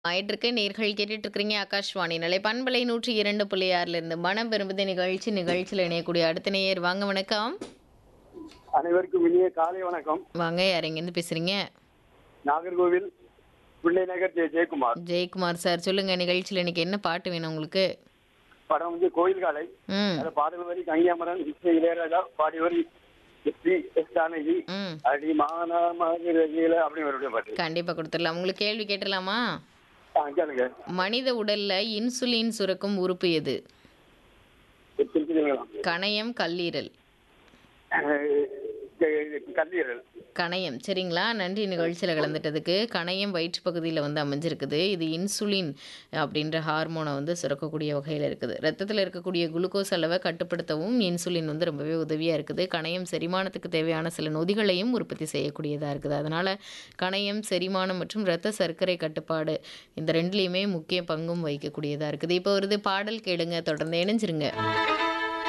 ஆயிட்டிருக்கு நேர்கள் கேட்டுட்டு இருக்கிறீங்க ஆகாஷ்வாணி நிலை பண்பலை நூற்றி இரண்டு புள்ளி ஆறுல இருந்து மனம் விரும்புது நிகழ்ச்சி நிகழ்ச்சியில் இணையக்கூடிய அடுத்த நேயர் வாங்க வணக்கம் அனைவருக்கும் இனிய காலை வணக்கம் வாங்க யார் எங்கேருந்து பேசுறீங்க நாகர்கோவில் பிள்ளை நகர் ஜெய ஜெயக்குமார் ஜெயக்குமார் சார் சொல்லுங்க நிகழ்ச்சியில் இன்னைக்கு என்ன பாட்டு வேணும் உங்களுக்கு படம் வந்து கோயில் காலை ம் அந்த பாடல் வரி கங்கியாமரன் இசை இளையராஜா பாடி வரி எஸ்பி எஸ் ஜானகி ம் அடி மானா மதுரையில அப்படி ஒரு பாட்டு கண்டிப்பாக கொடுத்துடலாம் உங்களுக்கு கேள்வி கேட்டலாமா ஆ, கேளுங்க மனித உடல்ல இன்சுலின் சுரக்கும் உறுப்பு எது திருச்சிங்களா கணையம் கல்லீரல் கல்லீரல் கணையம் சரிங்களா நன்றி நிகழ்ச்சியில் கலந்துட்டதுக்கு கணையம் வயிற்று பகுதியில் வந்து அமைஞ்சிருக்குது இது இன்சுலின் அப்படின்ற ஹார்மோனை வந்து சுரக்கக்கூடிய வகையில் இருக்குது ரத்தத்தில் இருக்கக்கூடிய குளுக்கோஸ் அளவை கட்டுப்படுத்தவும் இன்சுலின் வந்து ரொம்பவே உதவியாக இருக்குது கணையம் செரிமானத்துக்கு தேவையான சில நொதிகளையும் உற்பத்தி செய்யக்கூடியதாக இருக்குது அதனால் கணையம் செரிமானம் மற்றும் இரத்த சர்க்கரை கட்டுப்பாடு இந்த ரெண்டுலேயுமே முக்கிய பங்கும் வகிக்கக்கூடியதாக இருக்குது இப்போ வருது பாடல் கேளுங்க தொடர்ந்து இணைஞ்சிருங்க